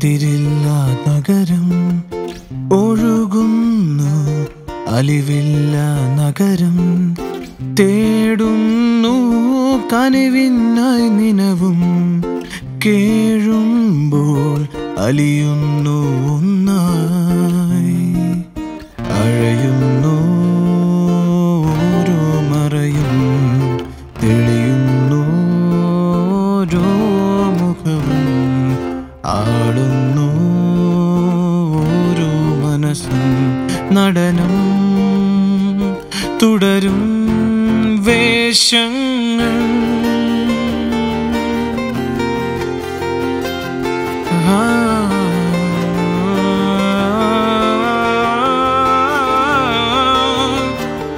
അതിരില്ല നഗരം ഒഴുകുന്നു അലിവില്ല നഗരം തേടുന്നു കനിവിനായി നിനവും കേഴുമ്പോൾ അലിയുന്നു ഒന്നായി അഴയുന്നു ഓരോ മറയും തെളിയുന്നു ഓരോ മുഖവും ആടുന്നു ഓരോ മനസ്സും നടനം തുടരും വേഷങ്ങൾ ആ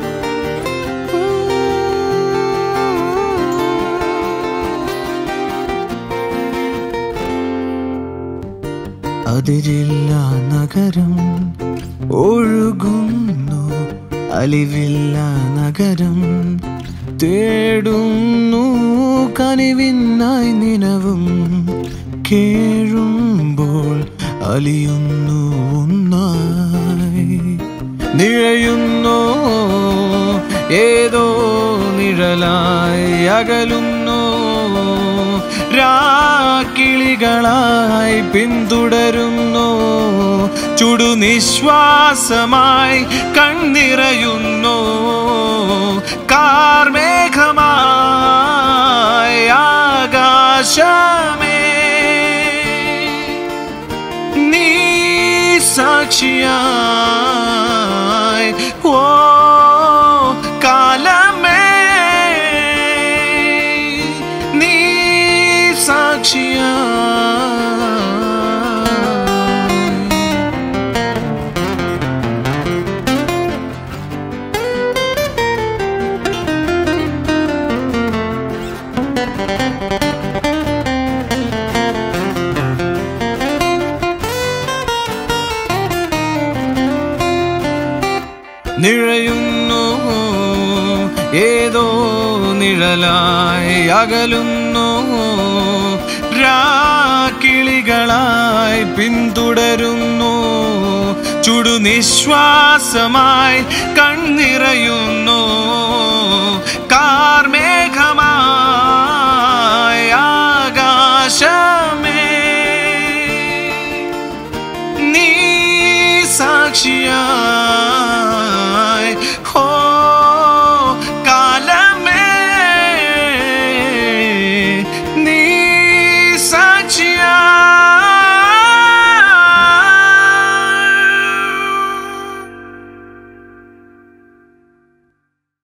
അതിരില്ല നഗരം ഒഴുകുന്നു അലിവില്ല നഗരം തേടുന്നു കനിവിനായി നിനവും കേഴുമ്പോൾ അലിയുന്നു ഒന്നായി നിഴയുന്നു ഏതോ നിഴലായി അകലുന്നു രാക്കിളികളായി പിന്തുടരുന്നു ചുടുനിശ്വാസമായി കണ്ണിറയുന്നു കാർമേഘമായി ആകാശമേ നീ സാക്ഷിയായി ഓ കാലമേ നീ സാക്ഷിയായി നിഴയുന്നു ഏതോ നിഴലായി അകലുന്നു രാക്കിളികളായി പിന്തുടരുന്നു ചുടുനിശ്വാസമായി കണ്ണിറയുന്നു കാർമേഘമായി ആകാശമേ നീ സാക്ഷിയാ